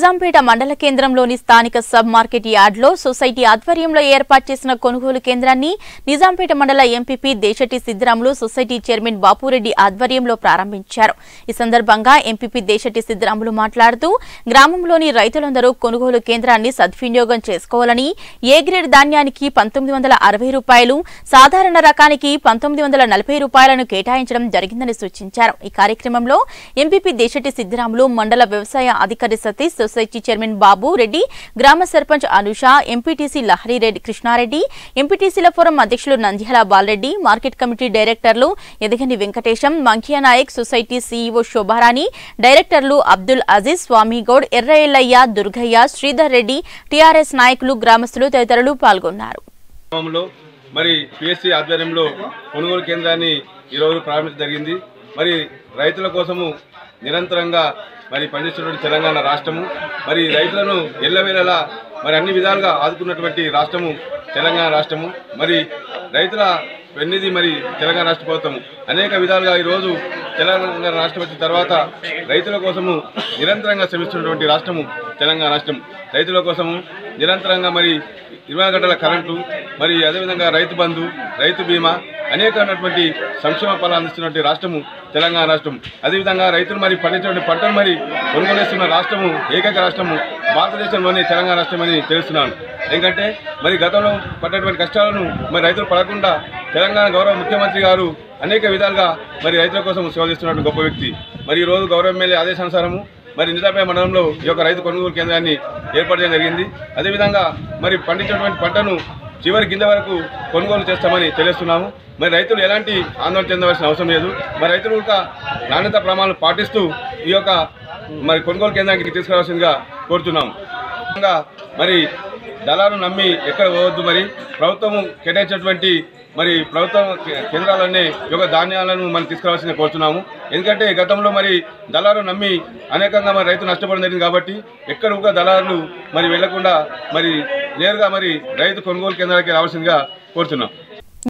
నిజాంపేట మండల కేంద్రంలోని స్థానిక సబ్ మార్కెట్ యార్డ్లో సొసైటీ ఆధ్వర్యంలో ఏర్పాటు చేసిన కొనుగోలు కేంద్రాన్ని నిజాంపేట మండల ఎంపీపీ దేశటి సిద్దిరాములు సొసైటీ చైర్మన్ బాపురెడ్డి ఆధ్వర్యంలో ప్రారంభించారు ఈ సందర్భంగా ఎంపీపీ దేశటి సిద్దిరాములు మాట్లాడుతూ గ్రామంలోని రైతులందరూ కొనుగోలు కేంద్రాన్ని సద్వినియోగం చేసుకోవాలని ఏ గ్రేడ్ ధాన్యానికి పంతొమ్మిది వందల అరవై రూపాయలు సాధారణ రకానికి పంతొమ్మిది వందల నలభై రూపాయలను కేటాయించడం జరిగిందని సూచించారు ఈ కార్యక్రమంలో ఎంపీపీ దేశటి సిద్దిరాములు మండల వ్యవసాయ అధికారి సతీష్ సొసైటీ చైర్మన్ బాబు రెడ్డి గ్రామ సర్పంచ్ అనుష ఎంపీటీసీ లహరిరెడ్డి కృష్ణారెడ్డి ఎంపీటీసీల ఫోరం అధ్యక్షులు నంద్యాల బాలరెడ్డి మార్కెట్ కమిటీ డైరెక్టర్లు ఎదగని వెంకటేశం మంకియా నాయక్ సొసైటీ సీఈఓ శోభారాణి డైరెక్టర్లు అబ్దుల్ అజీజ్ స్వామిగౌడ్ ఎర్రఎల్లయ్య దుర్గయ్య శ్రీధర్ రెడ్డి టీఆర్ఎస్ నాయకులు గ్రామస్తులు తదితరులు పాల్గొన్నారు గ్రామంలో మరి పిఎస్సి ఆధ్వర్యంలో కొనుగోలు కేంద్రాన్ని ఈరోజు ప్రారంభించడం జరిగింది మరి రైతుల కోసము నిరంతరంగా మరి పనిచేస్తున్నటువంటి తెలంగాణ రాష్ట్రము మరి రైతులను ఎల్లవేళలా మరి అన్ని విధాలుగా ఆదుకున్నటువంటి రాష్ట్రము తెలంగాణ రాష్ట్రము మరి రైతుల వెన్నిది మరి తెలంగాణ రాష్ట్ర ప్రభుత్వం అనేక విధాలుగా ఈరోజు తెలంగాణ రాష్ట్రం వచ్చిన తర్వాత రైతుల కోసము నిరంతరంగా శ్రమిస్తున్నటువంటి రాష్ట్రము తెలంగాణ రాష్ట్రం రైతుల కోసము నిరంతరంగా మరి ఇరవై గంటల కరెంటు మరి అదేవిధంగా రైతు బంధు రైతు బీమా అనేకమైనటువంటి సంక్షేమ ఫలాలు అందిస్తున్నటువంటి రాష్ట్రము తెలంగాణ రాష్ట్రం అదేవిధంగా రైతులు మరి పండించినటువంటి పంటను మరి కొనుగోలు చేస్తున్న రాష్ట్రము ఏకైక రాష్ట్రము భారతదేశంలోని తెలంగాణ రాష్ట్రం అని తెలుస్తున్నాను ఎందుకంటే మరి గతంలో పడ్డటువంటి కష్టాలను మరి రైతులు పడకుండా తెలంగాణ గౌరవ ముఖ్యమంత్రి గారు అనేక విధాలుగా మరి రైతుల కోసం సేవ చేస్తున్నటువంటి గొప్ప వ్యక్తి మరి ఈ రోజు గౌరవ ఎమ్మెల్యే ఆదేశానుసారము మరి నిజాపేట మండలంలో ఈ యొక్క రైతు కొనుగోలు కేంద్రాన్ని ఏర్పాటు చేయడం జరిగింది అదేవిధంగా మరి పండించినటువంటి పంటను చివరి కింద వరకు కొనుగోలు చేస్తామని తెలియస్తున్నాము మరి రైతులు ఎలాంటి ఆందోళన చెందవలసిన అవసరం లేదు మరి రైతులు కూడా నాణ్యత ప్రమాణాలు పాటిస్తూ ఈ యొక్క మరి కొనుగోలు కేంద్రానికి తీసుకురావాల్సిందిగా కోరుతున్నాము ముఖ్యంగా మరి దళాలను నమ్మి ఎక్కడ పోవద్దు మరి ప్రభుత్వము కేటాయించినటువంటి మరి ప్రభుత్వ కే- కేంద్రాలన్నీ ఈ యొక్క ధాన్యాలను మనం తీసుకురావాల్సింది కోరుతున్నాము ఎందుకంటే గతంలో మరి దళాలు నమ్మి అనేకంగా మరి రైతు నష్టపోవడం జరిగింది కాబట్టి ఎక్కడ కూడా దళారులు మరి వెళ్లకుండా మరి నేరుగా మరి రైతు కొనుగోలు కేంద్రాలకి రావాల్సిందిగా కోరుతున్నాం